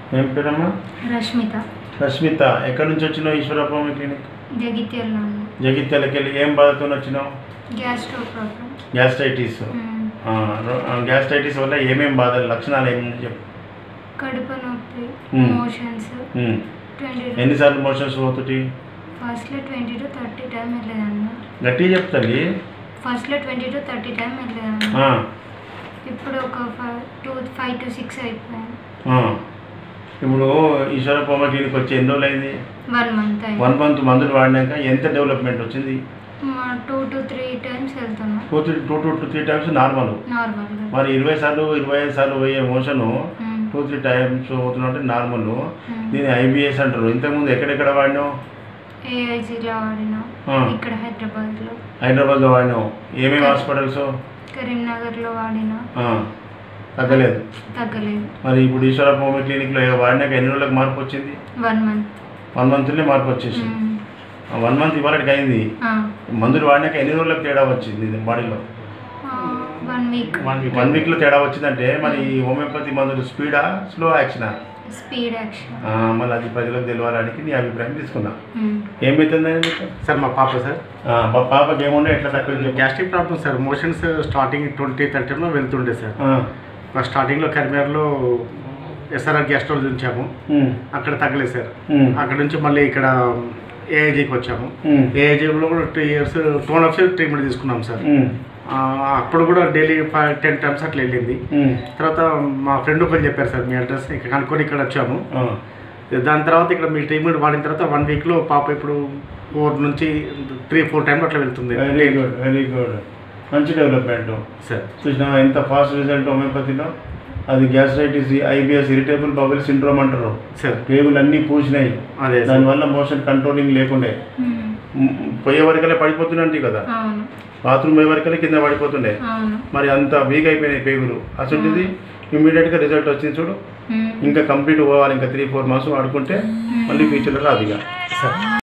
ఏం పేరమ్మా రష్మిత రష్మిత ఎక్కడి నుంచి వచ్చినావు ఈశ్వరప్ప క్లినిక్ జగిత్యాలలో ఉంది జగిత్యాలకి వెళ్ళి ఏం బాధతో వచ్చినావు gas stove problem gastritis hmm. Gastritis వల్ల ఏమేం బాధలు లక్షణాలు ఏమి చెప్పు కడుపు నొప్పి మ్మ్. Motions um. ట్వంటీ ఎన్నిసార్లు మోషన్స్ పోతుంటి ఫస్ట్లో ట్వంటీ టు థర్టీ టైం వెళ్ళేదన్న గట్టిగా చెప్తాలి ఫస్ట్లో ట్వంటీ టు థర్టీ టైం వెళ్ళేదన్న ఆ, ఇప్పుడు ఒక five to five to six అయిపోయాను ఆ. ఇప్పుడు ఈశ్వరప్ప క్లినిక్ వచ్చి ఎన్ని రోజులు అయింది వన్ మంత్ అయింది వన్ మంత్ మందులు వాడినాక ఎంత డెవలప్మెంట్ వచ్చింది టూ టు త్రీ టైమ్స్ వెళ్తున్నా two three two two two three times normal నార్మల్గా మరి ఇరవై సార్లు ఇరవై ఐదు సార్లు పోయే మోషను టూ త్రీ టైమ్స్ పోతున్నట్టు నార్మల్ దీన్ని ఐబిఎస్ అంటారు ఇంతకుముందు ఎక్కడెక్కడ వాడినావు ఏఐజీలో వాడినా ఆ. ఇక్కడ హైదరాబాద్లో హైదరాబాద్లో వాడినావు ఏమేమి హాస్పిటల్స్ కరీంనగర్లో వాడినా తగ్గలేదు తగ్గలేదు మరి ఇప్పుడు ఈశ్వరప్ప హోమి క్లినిక్లో వాడినాక ఎన్ని రోజులకు మార్పు వచ్చింది వన్ మంత్ వన్ మంత్లోనే మార్పు వచ్చేసింది వన్ మంత్ ఇవాళకి అయింది మందులు వాడినాక ఎన్ని రోజులకు తేడా వచ్చింది ఇది బాడీలో వన్ వీక్ వన్ వీక్లో తేడా వచ్చిందంటే మరి ఈ హోమియోపతి మందులు స్పీడా స్లో యాక్షనా స్పీడ్ యాక్షన్ మళ్ళీ అది ప్రజలకు తెలియడానికి నీ అభిప్రాయం తీసుకున్నా ఏమవుతుందని మీకు సార్ మా పాప సార్ ఆ, పా- పాపకి ఏముండే ఎట్లా తక్కువ చెప్పు. Gastric problem sir motions starting twenty థర్టీలో వెళ్తుండే సార్ ఆ, ఫస్ట్ స్టార్టింగ్లో కరీంనగర్లో ఎస్ఆర్ఆర్ గ్యాస్ స్టోర్ ఉంచాము ఉమ్, అక్కడ తగ్గలేదు సార్ ఉమ్, అక్కడ నుంచి మళ్ళీ ఇక్కడ ఏఐజీకి వచ్చాము ఉమ్, ఏఐజీలో కూడా two years two and half years treatment తీసుకున్నాం సార్ ఉమ్, ఆ, అప్పుడు కూడా డైలీ ఫైవ్ టెన్ టైమ్స్ అట్లా వెళ్ళింది ఉమ్, తర్వాత మా ఫ్రెండ్ ఒకరు చెప్పారు సార్ మీ అడ్రస్ ఇక్కడ కనుక్కొని ఇక్కడ వచ్చాము ఆ, దాని తర్వాత ఇక్కడ మీ ట్రీట్మెంట్ వాడిన తర్వాత వన్ వీక్లో పాప ఇప్పుడు ఫోర్ నుంచి త్రీ ఫోర్ టైమ్స్ అట్లా వెళ్తుంది వెరీ గుడ్ వెరీ గుడ్ మంచి డెవలప్మెంట్ సార్ చూసినా ఎంత ఫాస్ట్ రిజల్ట్ హోమియోపతిలో అది gastritis IBS irritable bowel syndrome అంటారు సార్ పేగులు అన్నీ పూసినాయి అదే సార్ దానివల్ల మోషన్ కంట్రోలింగ్ లేకుండే మ్, పోయే వరకలే పడిపోతుండే కదా అవును బాత్రూమ్ పోయే వరకలే కింద పడిపోతుండే అవును మరి అంత వీక్ అయిపోయినాయి పేగులు అసలుది ఇమ్మీడియట్గా రిజల్ట్ వచ్చింది చూడు మ్మ్. ఇంకా కంప్లీట్ పోవాలి ఇంకా త్రీ ఫోర్ మంత్స్ వాడుకుంటే మళ్ళీ ఫ్యూచర్లో రాదు ఇక సార్